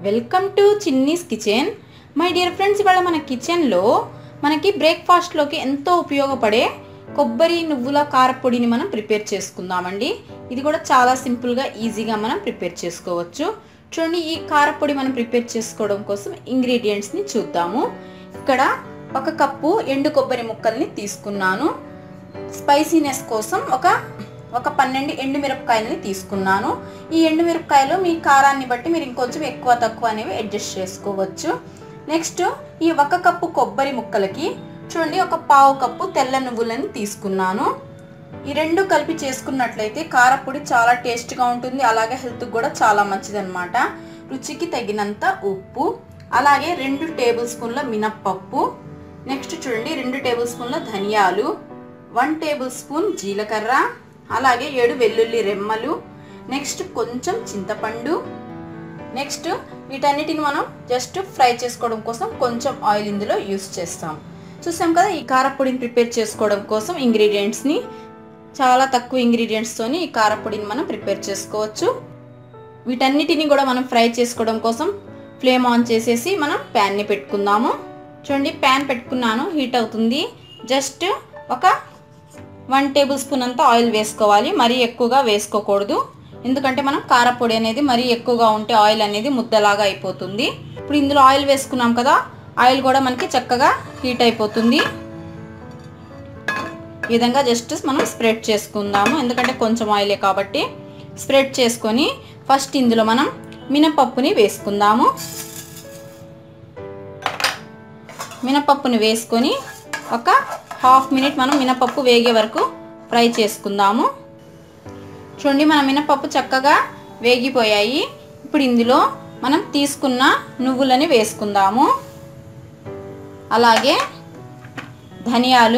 welcome to Chinni's kitchen my dear friends ఇవాళ మన కిచెన్లో మనకి బ్రేక్ఫాస్ట్లోకి ఎంతో ఉపయోగపడే కొబ్బరి నువ్వుల కారపొడిని మనం ప్రిపేర్ చేసుకుందామండి ఇది కూడా చాలా సింపుల్గా ఈజీగా మనం ప్రిపేర్ చేసుకోవచ్చు చూడండి ఈ కారపొడి మనం ప్రిపేర్ చేసుకోవడం కోసం ఇంగ్రీడియంట్స్ని చూద్దాము ఇక్కడ ఒక కప్పు ఎండు కొబ్బరి ముక్కల్ని తీసుకున్నాను స్పైసీనెస్ కోసం ఒక ఒక పన్నెండు ఎండు మిరపకాయలని తీసుకున్నాను ఈ ఎండు మిరపకాయలు మీ కారాన్ని బట్టి మీరు ఇంకొంచెం ఎక్కువ తక్కువ అనేవి అడ్జస్ట్ చేసుకోవచ్చు నెక్స్ట్ ఈ ఒక కప్పు కొబ్బరి ముక్కలకి చూడండి ఒక పావు కప్పు తెల్ల నువ్వులని తీసుకున్నాను ఈ రెండు కలిపి చేసుకున్నట్లయితే కారపొడి చాలా టేస్ట్గా ఉంటుంది అలాగే హెల్త్కి కూడా చాలా మంచిదన్నమాట రుచికి తగినంత ఉప్పు అలాగే రెండు టేబుల్ స్పూన్ల మినప్పప్పు నెక్స్ట్ చూడండి రెండు టేబుల్ స్పూన్ల ధనియాలు వన్ టేబుల్ స్పూన్ జీలకర్ర అలాగే ఏడు వెల్లుల్లి రెమ్మలు నెక్స్ట్ కొంచెం చింతపండు నెక్స్ట్ వీటన్నిటిని మనం జస్ట్ ఫ్రై చేసుకోవడం కోసం కొంచెం ఆయిల్ ఇందులో యూస్ చేస్తాం చూసాం కదా ఈ కారపొడిని ప్రిపేర్ చేసుకోవడం కోసం ఇంగ్రీడియంట్స్ని చాలా తక్కువ ఇంగ్రీడియంట్స్తోని ఈ కారపొడిని మనం ప్రిపేర్ చేసుకోవచ్చు వీటన్నిటిని కూడా మనం ఫ్రై చేసుకోవడం కోసం ఫ్లేమ్ ఆన్ చేసేసి మనం ప్యాన్ని పెట్టుకుందాము చూడండి ప్యాన్ పెట్టుకున్నాను హీట్ అవుతుంది జస్ట్ ఒక వన్ టేబుల్ స్పూన్ అంతా ఆయిల్ వేసుకోవాలి మరీ ఎక్కువగా వేసుకోకూడదు ఎందుకంటే మనం కారపొడి అనేది మరీ ఎక్కువగా ఉంటే ఆయిల్ అనేది ముద్దలాగా అయిపోతుంది ఇప్పుడు ఇందులో ఆయిల్ వేసుకున్నాం కదా ఆయిల్ కూడా మనకి చక్కగా హీట్ అయిపోతుంది ఈ విధంగా జస్ట్ మనం స్ప్రెడ్ చేసుకుందాము ఎందుకంటే కొంచెం ఆయిలే కాబట్టి స్ప్రెడ్ చేసుకొని ఫస్ట్ ఇందులో మనం మినపప్పుని వేసుకుందాము మినపప్పుని వేసుకొని ఒక హాఫ్ మినిట్ మనం మినపప్పు వేగే వరకు ఫ్రై చేసుకుందాము చూడండి మన మినపప్పు చక్కగా వేగిపోయాయి ఇప్పుడు ఇందులో మనం తీసుకున్న నువ్వులని వేసుకుందాము అలాగే ధనియాలు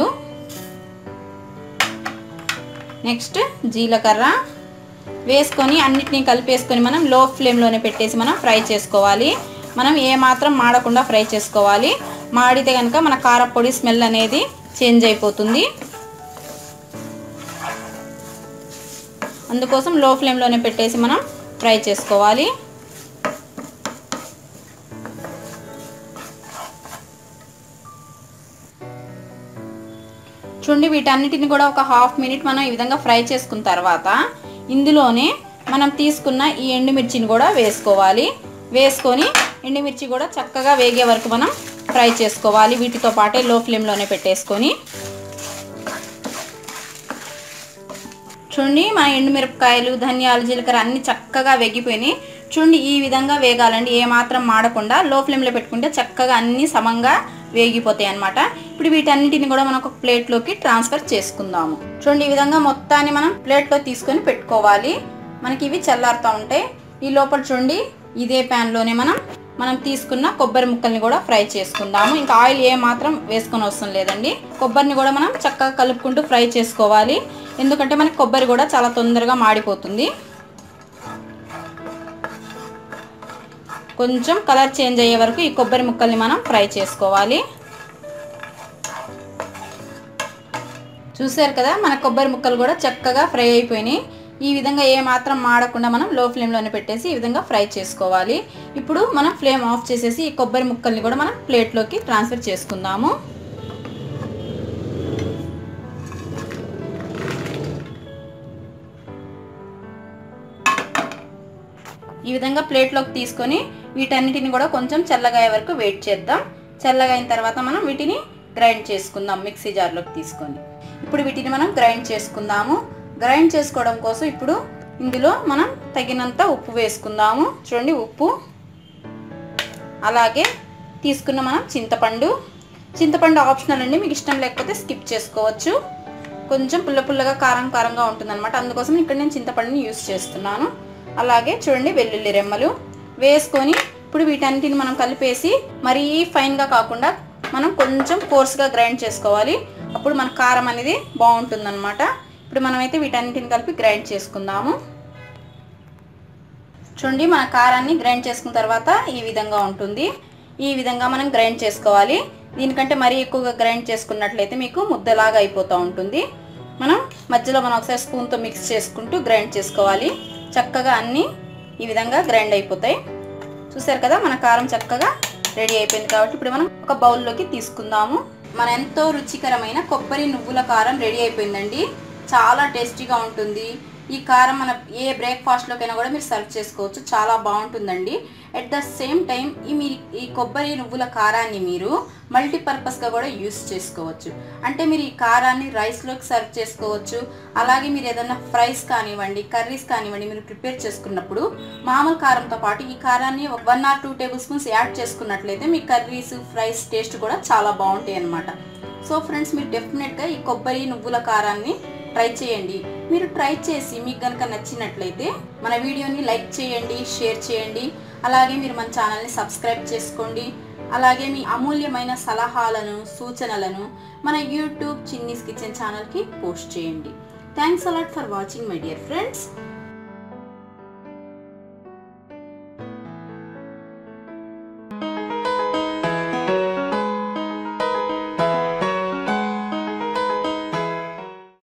నెక్స్ట్ జీలకర్ర వేసుకొని అన్నిటినీ కలిపేసుకొని మనం లో ఫ్లేమ్లోనే పెట్టేసి మనం ఫ్రై చేసుకోవాలి మనం ఏ మాత్రం మాడకుండా ఫ్రై చేసుకోవాలి మాడితే కనుక మన కారపొడి స్మెల్ అనేది చేంజ్ అయిపోతుంది అందుకోసం లో ఫ్లేమ్లోనే పెట్టేసి మనం ఫ్రై చేసుకోవాలి చూడండి వీటన్నిటిని కూడా ఒక హాఫ్ మినిట్ మనం ఈ విధంగా ఫ్రై చేసుకున్న తర్వాత ఇందులోనే మనం తీసుకున్న ఈ ఎండుమిర్చిని కూడా వేసుకోవాలి వేసుకొని ఎండుమిర్చి కూడా చక్కగా వేగే వరకు మనం ఫ్రై చేసుకోవాలి వీటితో పాటే లో ఫ్లేమ్లోనే పెట్టేసుకొని చూడండి మన ఎండుమిరపకాయలు ధనియాలు జీలకర్ర అన్ని చక్కగా వేగిపోయినాయి చూడండి ఈ విధంగా వేగాలండి ఏ మాత్రం మాడకుండా లో ఫ్లేమ్లో పెట్టుకుంటే చక్కగా అన్ని సమంగా వేగిపోతాయి అనమాట ఇప్పుడు వీటన్నిటిని కూడా మనం ఒక ప్లేట్లోకి ట్రాన్స్ఫర్ చేసుకుందాము చూడండి ఈ విధంగా మొత్తాన్ని మనం ప్లేట్లో తీసుకొని పెట్టుకోవాలి మనకి ఇవి చల్లారుతూ ఉంటాయి ఈ లోపల చూడండి ఇదే ప్యాన్లోనే మనం మనం తీసుకున్న కొబ్బరి ముక్కల్ని కూడా ఫ్రై చేసుకుందాము ఇంకా ఆయిల్ ఏ మాత్రం వేసుకొని అవసరం లేదండి కొబ్బరిని కూడా మనం చక్కగా కలుపుకుంటూ ఫ్రై చేసుకోవాలి ఎందుకంటే మనకి కొబ్బరి కూడా చాలా తొందరగా మాడిపోతుంది కొంచెం కలర్ చేంజ్ అయ్యే వరకు ఈ కొబ్బరి ముక్కల్ని మనం ఫ్రై చేసుకోవాలి చూసారు కదా మన కొబ్బరి ముక్కలు కూడా చక్కగా ఫ్రై అయిపోయినాయి ఈ విధంగా ఏ మాత్రం మాడకుండా మనం లో ఫ్లేమ్లోనే పెట్టేసి ఈ విధంగా ఫ్రై చేసుకోవాలి ఇప్పుడు మనం ఫ్లేమ్ ఆఫ్ చేసేసి ఈ కొబ్బరి ముక్కల్ని కూడా మనం ప్లేట్లోకి ట్రాన్స్ఫర్ చేసుకుందాము ఈ విధంగా ప్లేట్లోకి తీసుకొని వీటన్నిటిని కూడా కొంచెం చల్లగా అయ్యే వరకు వెయిట్ చేద్దాం చల్లగా అయిన తర్వాత మనం వీటిని గ్రైండ్ చేసుకుందాం మిక్సీ జార్లోకి తీసుకొని ఇప్పుడు వీటిని మనం గ్రైండ్ చేసుకుందాము గ్రైండ్ చేసుకోవడం కోసం ఇప్పుడు ఇందులో మనం తగినంత ఉప్పు వేసుకుందాము చూడండి ఉప్పు అలాగే తీసుకున్న మనం చింతపండు చింతపండు ఆప్షనల్ అండి మీకు ఇష్టం లేకపోతే స్కిప్ చేసుకోవచ్చు కొంచెం పుల్ల పుల్లగా కారం కారంగా ఉంటుందన్నమాట అందుకోసం ఇక్కడ నేను చింతపండుని యూస్ చేస్తున్నాను అలాగే చూడండి వెల్లుల్లి రెమ్మలు వేసుకొని ఇప్పుడు వీటన్నిటిని మనం కలిపేసి మరీ ఫైన్గా కాకుండా మనం కొంచెం కోర్స్గా గ్రైండ్ చేసుకోవాలి అప్పుడు మన కారం అనేది బాగుంటుందన్నమాట ఇప్పుడు మనమైతే వీటన్నిటిని కలిపి గ్రైండ్ చేసుకుందాము చూడండి మన కారాన్ని గ్రైండ్ చేసుకున్న తర్వాత ఈ విధంగా ఉంటుంది ఈ విధంగా మనం గ్రైండ్ చేసుకోవాలి దీనికంటే మరీ ఎక్కువగా గ్రైండ్ చేసుకున్నట్లయితే మీకు ముద్దలాగా అయిపోతూ ఉంటుంది మనం మధ్యలో మనం ఒకసారి స్పూన్తో మిక్స్ చేసుకుంటూ గ్రైండ్ చేసుకోవాలి చక్కగా అన్నీ ఈ విధంగా గ్రైండ్ అయిపోతాయి చూసారు కదా మన కారం చక్కగా రెడీ అయిపోయింది కాబట్టి ఇప్పుడు మనం ఒక బౌల్లోకి తీసుకుందాము మన ఎంతో రుచికరమైన కొబ్బరి నువ్వుల కారం రెడీ అయిపోయిందండి చాలా టేస్టీగా ఉంటుంది ఈ కారం మన ఏ బ్రేక్ఫాస్ట్లోకైనా కూడా మీరు సర్వ్ చేసుకోవచ్చు చాలా బాగుంటుందండి అట్ ద సేమ్ టైం ఈ మీ ఈ కొబ్బరి నువ్వుల కారాన్ని మీరు మల్టీపర్పస్గా కూడా యూస్ చేసుకోవచ్చు అంటే మీరు ఈ కారాన్ని రైస్లోకి సర్వ్ చేసుకోవచ్చు అలాగే మీరు ఏదైనా ఫ్రైస్ కానివ్వండి కర్రీస్ కానివ్వండి మీరు ప్రిపేర్ చేసుకున్నప్పుడు మామూలు కారంతో పాటు ఈ కారాన్ని ఒక one or two tablespoons add చేసుకున్నట్లయితే మీ కర్రీస్ ఫ్రైస్ టేస్ట్ కూడా చాలా బాగుంటాయి అన్నమాట సో ఫ్రెండ్స్ మీరు డెఫినెట్గా ఈ కొబ్బరి నువ్వుల కారాన్ని ట్రై చేయండి మీరు ట్రై చేసి మీకు కనుక నచ్చినట్లయితే మన వీడియోని లైక్ చేయండి షేర్ చేయండి అలాగే మీరు మన ఛానల్ని సబ్స్క్రైబ్ చేసుకోండి అలాగే మీ అమూల్యమైన సలహాలను సూచనలను మన యూట్యూబ్ చిన్నీస్ కిచెన్ ఛానల్కి పోస్ట్ చేయండి thanks a lot for watching my dear friends